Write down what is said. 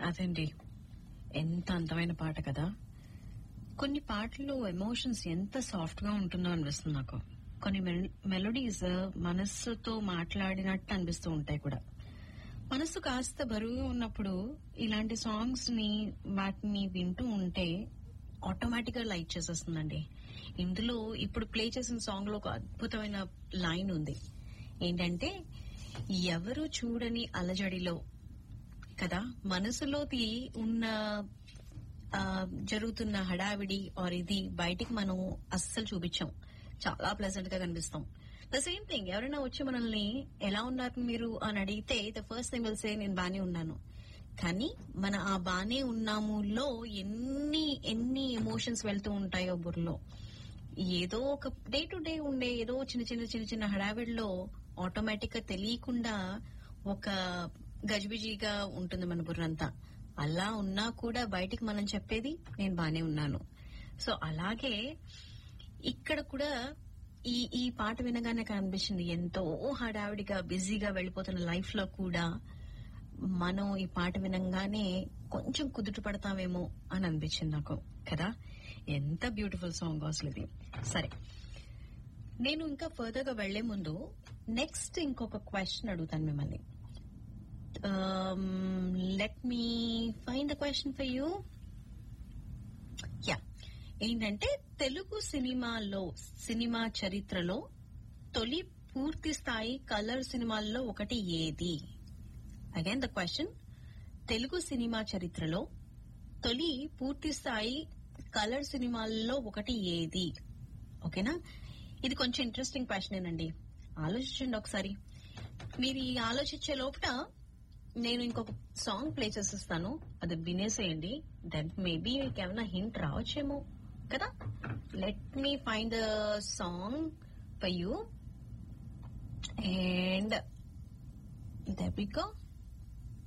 అదండి ఎంత అందమైన పాట కదా కొన్ని పాటల్లో ఎమోషన్స్ ఎంత సాఫ్ట్ గా ఉంటుందో అనిపిస్తుంది నాకు కొన్ని మెలోడీస్ మనస్సుతో మాట్లాడినట్టు అనిపిస్తూ ఉంటాయి కూడా మనస్సు కాస్త బరువుగా ఉన్నప్పుడు ఇలాంటి సాంగ్స్ ని వాటిని వింటూ ఉంటే ఆటోమేటిక్ గా లైక్ చేసేస్తుందండి ఇందులో ఇప్పుడు ప్లే చేసిన సాంగ్ లో ఒక అద్భుతమైన లైన్ ఉంది ఏంటంటే ఎవరు చూడని అలజడిలో కదా మనసులోకి ఉన్న ఆ, జరుగుతున్న హడావిడి ఆర్ ఇది బయటికి మనం అస్సలు చూపించాం చాలా ప్లెజెంట్ గా కనిపిస్తాం ద సేమ్ థింగ్ ఎవరైనా వచ్చి మనల్ని ఎలా ఉన్నారు మీరు అని అడిగితే the first thing will say నేను బానే ఉన్నాను కానీ మన ఆ బానే ఉన్నాములో ఎన్ని ఎన్ని ఎమోషన్స్ వెళ్తూ ఉంటాయో బుర్రలో ఏదో ఒక డే టు డే ఉండే ఏదో చిన్న చిన్న చిన్న చిన్న హడావిడిలో ఆటోమేటిక్ గా తెలియకుండా ఒక గజిబిజిగా ఉంటుంది మన బుర్రంతా అలా ఉన్నా కూడా బయటికి మనం చెప్పేది నేను బానే ఉన్నాను సో అలాగే ఇక్కడ కూడా ఈ ఈ పాట వినగానే నాకు అనిపించింది ఎంతో హడావిడిగా బిజీగా వెళ్ళిపోతున్న లైఫ్ లో కూడా మనం ఈ పాట వినంగానే కొంచెం కుదుట పడతామేమో అని అనిపించింది నాకు కదా ఎంత బ్యూటిఫుల్ సాంగ్ అసలు ఇది సరే నేను ఇంకా ఫర్దర్ గా వెళ్లే ముందు నెక్స్ట్ ఇంకొక క్వశ్చన్ అడుగుతాను మిమ్మల్ని let me find the question for you ya ఏంటంటే తెలుగు సినిమాలో సినిమా చరిత్రలో తొలి పూర్తి స్థాయి కలర్ సినిమాల్లో ఒకటి ఏది again the question Telugu cinema చరిత్రలో తొలి పూర్తి స్థాయి కలర్ సినిమాల్లో ఒకటి ఏది ఓకేనా ఇది కొంచెం ఇంట్రెస్టింగ్ క్వశ్చన్ అండి ఆలోచించండి ఒకసారి మీరు ఈ ఆలోచించే లోపల నేను ఇంకొక సాంగ్ ప్లే చేసిస్తాను అది వినేసేయండి దెన్ మేబీ మీకు ఏమైనా హింట్ రావచ్చేమో కదా let me find the song for you and there we go